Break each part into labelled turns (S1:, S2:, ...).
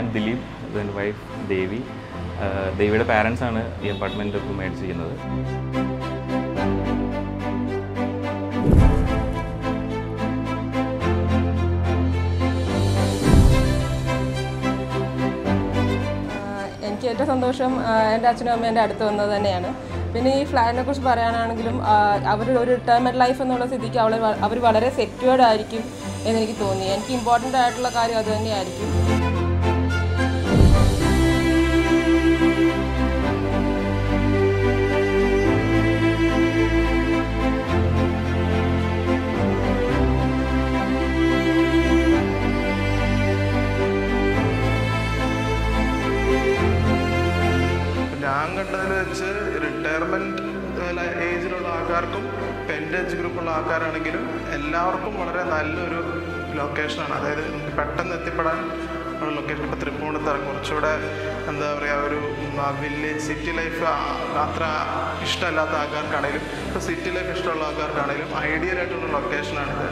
S1: Dileep then wife Devi ah ദേവിയുടെ parents ആണ് ഈ അപ്പാർട്ട്മെൻറ്റ് ഇപ്പോൾ മേടിച്ചിരിക്കുന്നത്
S2: ആഹ് എനിക്ക് ഏറ്റവും സന്തോഷം ആഹ് എൻ്റെ അച്ഛനും അമ്മയും എൻ്റെ അടുത്ത് വന്നത് തന്നെയാണ് പിന്നെ ഈ ഫ്ലാറ്റിനെ കുറിച്ച് പറയാനാണെങ്കിലും അവർ ഒരു റിട്ടയർമെൻറ്റ് ലൈഫ് എന്നുള്ള സ്ഥിതിക്ക് അവൾ അവർ വളരെ സെക്യൂർഡ് ആയിരിക്കും എന്നെനിക്ക് തോന്നി എനിക്ക് ഇമ്പോർട്ടൻ്റ് ആയിട്ടുള്ള കാര്യം അത് തന്നെയായിരിക്കും
S3: ഞാൻ കണ്ടതിൽ വെച്ച് റിട്ടയർമെൻറ്റ് ഏജിലുള്ള ആൾക്കാർക്കും പെൻഡ് ഏജ് ഗ്രൂപ്പുള്ള ആൾക്കാരാണെങ്കിലും എല്ലാവർക്കും വളരെ നല്ലൊരു ലൊക്കേഷനാണ് അതായത് നമുക്ക് പെട്ടെന്ന് എത്തിപ്പെടാൻ ഉള്ള ലൊക്കേഷൻ ഇപ്പോൾ തൃപ്പൂണിത്തറ കുറച്ചുകൂടെ എന്താ പറയുക ഒരു വില്ലേജ് സിറ്റി ലൈഫ് അത്ര ഇഷ്ടമല്ലാത്ത ആൾക്കാർക്കാണെങ്കിലും ഇപ്പോൾ സിറ്റി ലൈഫ് ഇഷ്ടമുള്ള ആൾക്കാർക്കാണെങ്കിലും ഐഡിയൽ ആയിട്ടുള്ള ലൊക്കേഷനാണിത്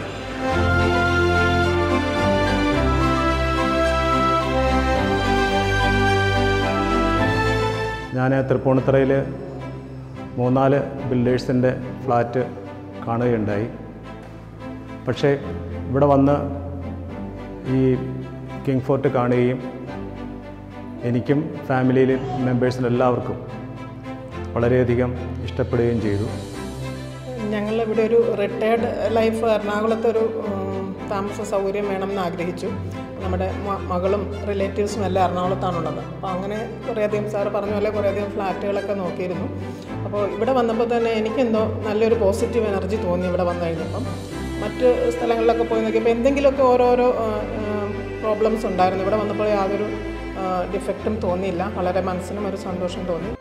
S4: ഞാൻ തൃപ്പൂണിത്തറയിൽ മൂന്നാല് ബിൽഡേഴ്സിൻ്റെ ഫ്ലാറ്റ് കാണുകയുണ്ടായി പക്ഷേ ഇവിടെ വന്ന് ഈ കിങ് ഫോർട്ട് കാണുകയും എനിക്കും ഫാമിലിയിൽ മെമ്പേഴ്സിന് എല്ലാവർക്കും വളരെയധികം ഇഷ്ടപ്പെടുകയും ചെയ്തു
S5: ഞങ്ങൾ ഇവിടെ ഒരു റിട്ടയർഡ് ലൈഫ് എറണാകുളത്ത് ഒരു ഉം, താമസ സൗകര്യം വേണമെന്ന് ആഗ്രഹിച്ചു നമ്മുടെ മ- മകളും റിലേറ്റീവ്സും എല്ലാം എറണാകുളത്താണുള്ളത് അപ്പോൾ അങ്ങനെ കുറേയധികം സാറ് പറഞ്ഞ പോലെ കുറേയധികം ഫ്ലാറ്റുകളൊക്കെ നോക്കിയിരുന്നു അപ്പോൾ ഇവിടെ വന്നപ്പോൾ തന്നെ എനിക്കെന്തോ നല്ലൊരു പോസിറ്റീവ് എനർജി തോന്നി ഇവിടെ വന്നു കഴിഞ്ഞപ്പം മറ്റ് സ്ഥലങ്ങളിലൊക്കെ പോയി നോക്കിയപ്പോൾ എന്തെങ്കിലുമൊക്കെ ഓരോരോ പ്രോബ്ലംസ് ഉണ്ടായിരുന്നു ഇവിടെ വന്നപ്പോൾ യാതൊരു ഡിഫക്റ്റും തോന്നിയില്ല വളരെ മനസ്സിനും ഒരു സന്തോഷം തോന്നി